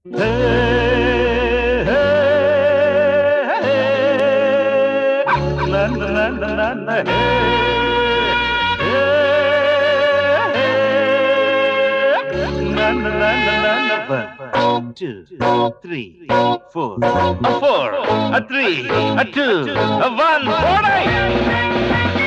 One, two, three, four, a four, a three, a two, a one, forty.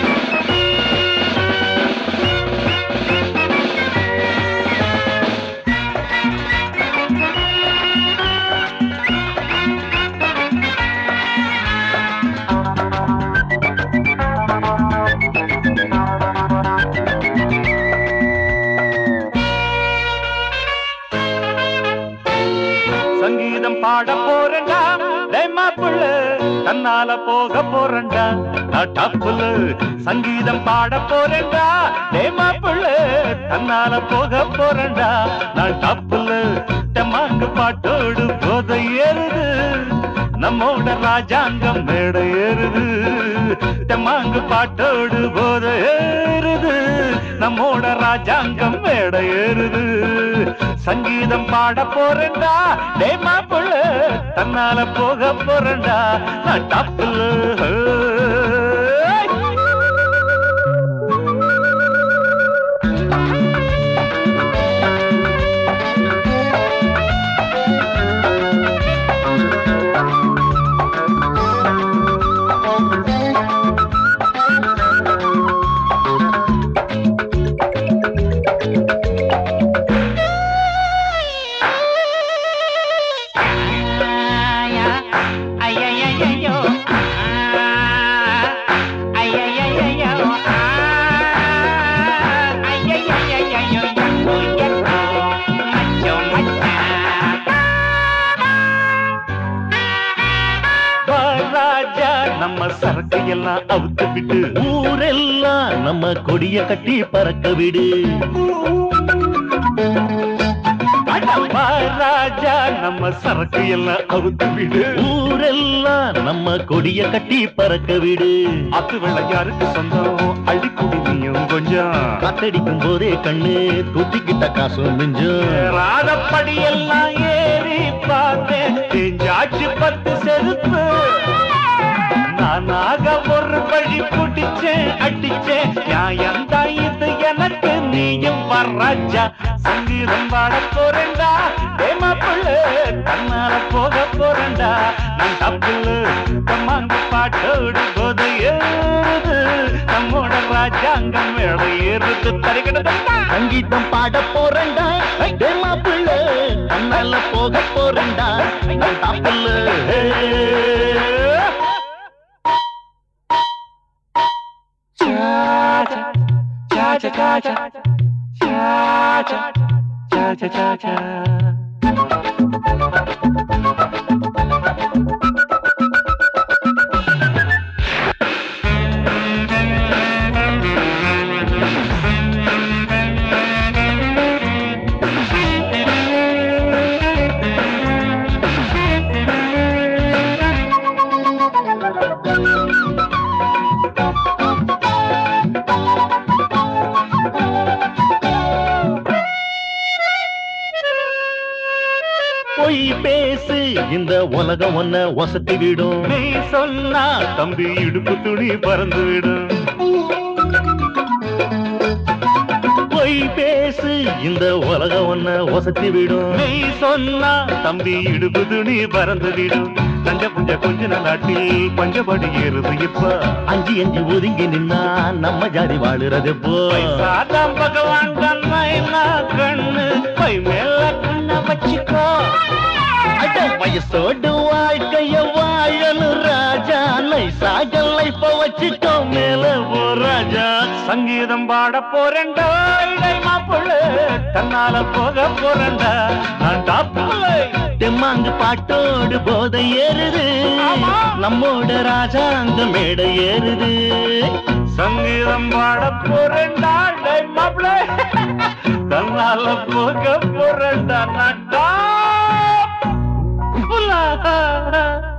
சங்கீதம் பாட போறேன்டா டேய் மாப்பிள்ள தன்னால போக போறேன்டா நான் டப்புல சங்கீதம் பாட போறேன்டா டேய் மாப்பிள்ள தன்னால போக போறேன்டா நான் டப்புல தெம்மாங்கு பாட்டோடு போத ஏறுது நம்மோட ராஜாங்கம் மேடை ஏறுது தெம்மாங்கு பாட்டோடு போத ஏறுது நம்மோட ராஜாங்கம் மேடை ஏறுது சங்கீதம் பாட போறேன்டா டே மாப்பிள்ள தன்னால போக போறேன்டா நான் டப்புல ராஜா நம்ம சரக்கு எல்லாம் அவுத்து விட்டு ஊரெல்லாம் நம்ம கொடிய கட்டி பறக்க விடு ராஜா நம்ம சரக்கு எல்லாம் அவுத்து விடு ஊரெல்லாம் நம்ம கொடிய கட்டி பறக்க விடு அத்து வெள்ள யாருக்கு சொந்தம் அள்ளிக்குடி நீயும் கொஞ்சம் காத்தடிக்கும் போதே கண்ணு தூத்திக்கிட்ட காசும் மிஞ்சும் ராதப்படி எல்லாம் ஏறி பார்த்தேன் தேஞ்சாச்சு பத்து செருப்பு நானாக ஒரு வழி பிடிச்சேன் அடிச்சேன் நியாயம் தான் இது எனக்கு நீயும் வர்றாஜா சங்கீதம் பாட போறேன்டா தேமா புள்ள தன்னால போக போறேன்டா நான் தப்புல தம்மாங்க பாட்டோடு போத ஏறுது நம்மோட ராஜாங்கம் மேட ஏறுது தரிக்கிட்டதா சங்கீதம் பாட போறேன்டா டேமா புள்ள தன்னால போக போறேன்டா நான் தாப்புல பொய் பேசு இந்த உலகம் ஒன்ன ஒசத்தி விடும் நீ சொன்னா தம்பி இடுப்பு துணி பறந்து விடும் பொய் பேசு இந்த உலகம் ஒன்ன ஒசத்தி விடும் நீ சொன்னா தம்பி இடுப்பு துணி பறந்து விடும் கஞ்ச புஞ்ச கொஞ்ச நாட்டில் பஞ்சபடி ஏறுது இப்ப அஞ்சு அஞ்சு ஒதுங்கி நின்னா நம்ம ஜாதி வாழுறது போ சாதாம் பகவான் கண்ணா கண்ணு பை மேல கண்ண வச்சுக்கோ அட வயசோடு வாழ்க்கைய வாழணும் ராஜா நைசாக லைஃப வச்சுக்கோ மேல போ ராஜா சங்கீதம் பாட போறேன்டா இடை மாப்பிள்ள தன்னால போக போறேன்டா நான் டாப்புல தெம்மாங்கு பாட்டோடு போதை ஏறுது ஆமா. நம்மோட ராஜாங்க மேடை ஏறுது சங்கீதம் பாட போறேன்டா டை மாப்பிள்ள தன்னால போக போறேன்டா நான் டாப்புல